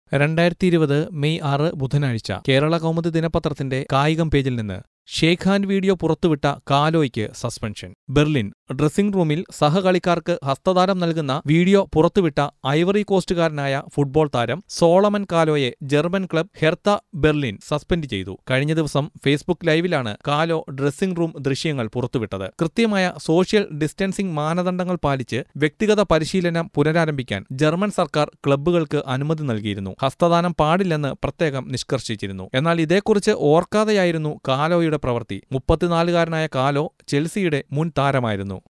രണ്ടായിരത്തി ഇരുപത് മെയ് ആറ് ബുധനാഴ്ച കേരള കൗമുദി ദിനപത്രത്തിന്റെ കായികം പേജിൽ നിന്ന് ഷേഖാൻ വീഡിയോ പുറത്തുവിട്ട കാലോയ്ക്ക് സസ്പെൻഷൻ ബെർലിൻ ഡ്രസ്സിംഗ് റൂമിൽ സഹകളിക്കാർക്ക് ഹസ്തദാനം നൽകുന്ന വീഡിയോ പുറത്തുവിട്ട ഐവറി കോസ്റ്റുകാരനായ ഫുട്ബോൾ താരം സോളമൻ കാലോയെ German club Hertha Berlin suspend ചെയ്തു കഴിഞ്ഞ ദിവസം ഫേസ്ബുക്ക് ലൈവിലാണ് കാലോ ഡ്രസ്സിംഗ് റൂം ദൃശ്യങ്ങൾ പുറത്തുവിട്ടത് കൃത്യമായ സോഷ്യൽ ഡിസ്റ്റൻസിംഗ് മാനദണ്ഡങ്ങൾ പാലിച്ച് വ്യക്തിഗത പരിശീലനം പുനരാരംഭിക്കാൻ ജർമ്മൻ സർക്കാർ ക്ലബ്ബുകൾക്ക് അനുമതി നൽകിയിരുന്നു ഹസ്തദാനം പാടില്ലെന്ന് പ്രത്യേകം നിഷ്കർഷിച്ചിരുന്നു എന്നാൽ ഇതേക്കുറിച്ച് ഓർക്കാതെയായിരുന്നു കാലോയുടെ പ്രവൃത്തി മുപ്പത്തിനാലുകാരനായ കാലോ ചെൽസിയുടെ മുൻ താരമായിരുന്നു